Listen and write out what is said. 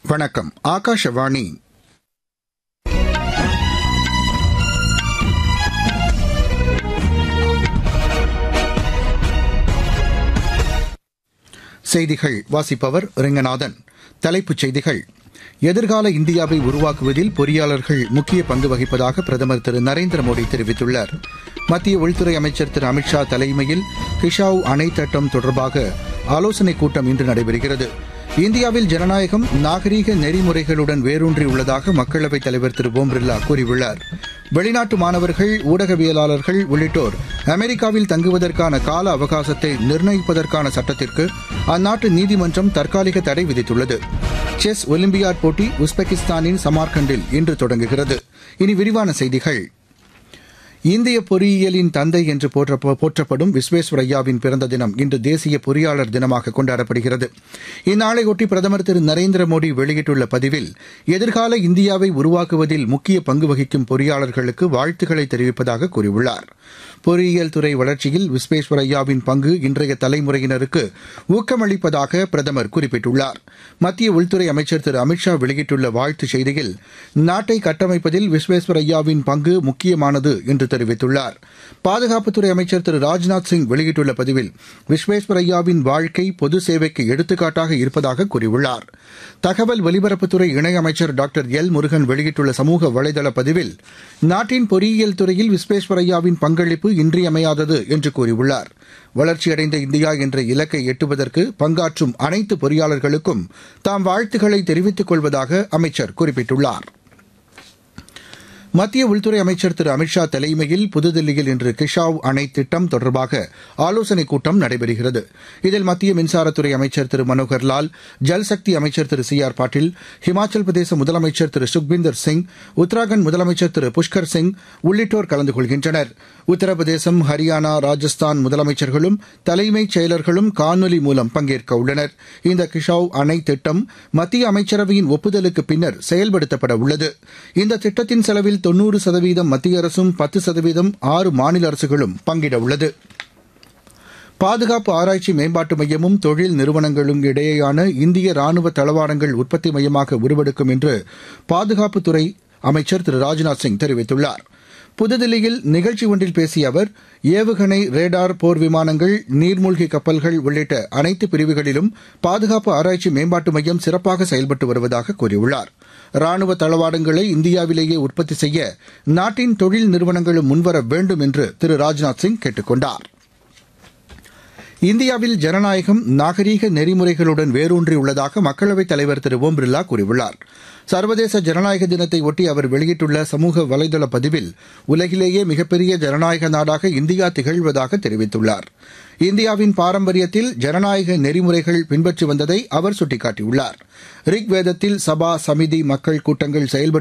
வணக்கம் ஆகாஷவாணி செய்திகள் வாசிப்பவர் ரெங்கநாதன் தலைப்புச் செய்திகள் எதிர்கால இந்தியாவை உருவாக்குவதில் பொறியாளர்கள் முக்கிய பங்கு வகிப்பதாக பிரதமர் திரு நரேந்திர மோடி தெரிவித்துள்ளார் மத்திய உள்துறை அமைச்சர் திரு அமித்ஷா தலைமையில் கிஷாவ் அணை திட்டம் தொடர்பாக ஆலோசனைக் கூட்டம் இன்று நடைபெறுகிறது இந்தியாவில் ஜனநாயகம் நாகரீக நெறிமுறைகளுடன் வேரூன்றியுள்ளதாக மக்களவைத் தலைவர் திரு ஓம் பிர்லா கூறியுள்ளார் வெளிநாட்டு மாணவர்கள் ஊடகவியலாளர்கள் உள்ளிட்டோர் அமெரிக்காவில் தங்குவதற்கான கால அவகாசத்தை நிர்ணயிப்பதற்கான சட்டத்திற்கு அந்நாட்டு நீதிமன்றம் தற்காலிக தடை விதித்துள்ளது செஸ் ஒலிம்பியாட் போட்டி உஸ்பெகிஸ்தானின் சமார்கண்டில் இன்று தொடங்குகிறது இனி விரிவான செய்திகள் இந்திய பொறியியலின் தந்தை என்று போற்றப்படும் விஸ்வேஸ்வரய்யாவின் பிறந்த தினம் இன்று தேசிய பொறியாளர் தினமாக கொண்டாடப்படுகிறது இந்நாளையொட்டி பிரதமர் திரு நரேந்திர மோடி வெளியிட்டுள்ள பதிவில் எதிர்கால இந்தியாவை உருவாக்குவதில் முக்கிய பங்கு வகிக்கும் பொறியாளர்களுக்கு வாழ்த்துக்களை தெரிவிப்பதாக கூறியுள்ளார் பொறியியல் துறை வளர்ச்சியில் விஸ்வேஸ்வரய்யாவின் பங்கு இன்றைய தலைமுறையினருக்கு ஊக்கமளிப்பதாக பிரதமர் குறிப்பிட்டுள்ளார் மத்திய உள்துறை அமைச்சர் திரு அமித்ஷா வெளியிட்டுள்ள வாழ்த்துச் செய்தியில் நாட்டை கட்டமைப்பதில் விஸ்வேஸ்வரய்யாவின் பங்கு முக்கியமானது என்று தெரிவித்துள்ளார் பாதுகாப்புத்துறை அமைச்சர் திரு ராஜ்நாத் சிங் வெளியிட்டுள்ள பதிவில் விஸ்வேஸ்வரய்யாவின் வாழ்க்கை பொது சேவைக்கு எடுத்துக்காட்டாக இருப்பதாக கூறியுள்ளார் தகவல் ஒலிபரப்புத்துறை இணையமைச்சர் டாக்டர் எல் முருகன் வெளியிட்டுள்ள சமூக வலைதள பதிவில் நாட்டின் பொறியியல் துறையில் விஸ்வேஸ்வரய்யாவின் பங்களிப்பு இன்றியமையாதது என்று கூறியுள்ளார் வளர்ச்சியடைந்த இந்தியா என்ற இலக்கை எட்டுவதற்கு பங்காற்றும் அனைத்து பொறியாளர்களுக்கும் தாம் வாழ்த்துக்களை தெரிவித்துக் கொள்வதாக அமைச்சர் குறிப்பிட்டுள்ளார் மத்திய உள்துறை அமைச்சர் திரு அமித்ஷா தலைமையில் புதுதில்லியில் இன்று கிஷாவ் அணை திட்டம் தொடர்பாக ஆலோசனைக் கூட்டம் நடைபெறுகிறது இதில் மத்திய மின்சாரத்துறை அமைச்சர் திரு மனோகர் லால் ஜல்சக்தி அமைச்சர் திரு சி ஆர் பாட்டீல் ஹிமாச்சல் பிரதேச முதலமைச்சர் திரு சுக்பீந்தர் சிங் உத்தராகண்ட் முதலமைச்சர் திரு புஷ்கர் சிங் உள்ளிட்டோர் கலந்து கொள்கின்றனர் உத்தரப்பிரதேசம் ஹரியானா ராஜஸ்தான் முதலமைச்சர்களும் தலைமைச் செயலர்களும் காணொலி மூலம் பங்கேற்க உள்ளனர் இந்த கிஷாவ் அணை திட்டம் மத்திய அமைச்சரவையின் ஒப்புதலுக்கு பின்னர் செயல்படுத்தப்பட உள்ளது இந்த திட்டத்தின் செலவில் தொன்னூறு சதவீதம் மத்திய அரசும் பத்து சதவீதம் ஆறு மாநில அரசுகளும் பங்கிட உள்ளது பாதுகாப்பு ஆராய்ச்சி மேம்பாட்டு மையமும் தொழில் நிறுவனங்களும் இடையேயான இந்திய ராணுவ தளவாடங்கள் உற்பத்தி மையமாக உருவெடுக்கும் என்று பாதுகாப்புத்துறை அமைச்சர் திரு ராஜ்நாத் சிங் தெரிவித்துள்ளார் புதுதில்லியில் நிகழ்ச்சி ஒன்றில் பேசிய அவர் ஏவுகணை ரேடார் போர் விமானங்கள் நீர்மூழ்கி கப்பல்கள் உள்ளிட்ட அனைத்து பிரிவுகளிலும் பாதுகாப்பு ஆராய்ச்சி மேம்பாட்டு மையம் சிறப்பாக செயல்பட்டு வருவதாக கூறியுள்ளார் ராணுவ தளவாடங்களை இந்தியாவிலேயே உற்பத்தி செய்ய நாட்டின் தொழில் நிறுவனங்களும் முன்வர வேண்டும் என்று திரு ராஜ்நாத் சிங் கேட்டுக் கொண்டார் இந்தியாவில் ஜனநாயகம் நாகரீக நெறிமுறைகளுடன் வேரூன்றியுள்ளதாக மக்களவைத் தலைவர் திரு ஓம் பிர்லா கூறியுள்ளார் சர்வதேச ஜனநாயக தினத்தை ஒட்டி அவர் வெளியிட்டுள்ள சமூக வலைதள பதிவில் உலகிலேயே மிகப்பெரிய ஜனநாயக நாடாக இந்தியா திகழ்வதாக தெரிவித்துள்ளார் இந்தியாவின் பாரம்பரியத்தில் ஜனநாயக நெறிமுறைகள் பின்பற்றி வந்ததை அவர் சுட்டிக்காட்டியுள்ளார் ரிக் வேதத்தில் சபா சமிதி மக்கள் கூட்டங்கள் செயல்பட்டு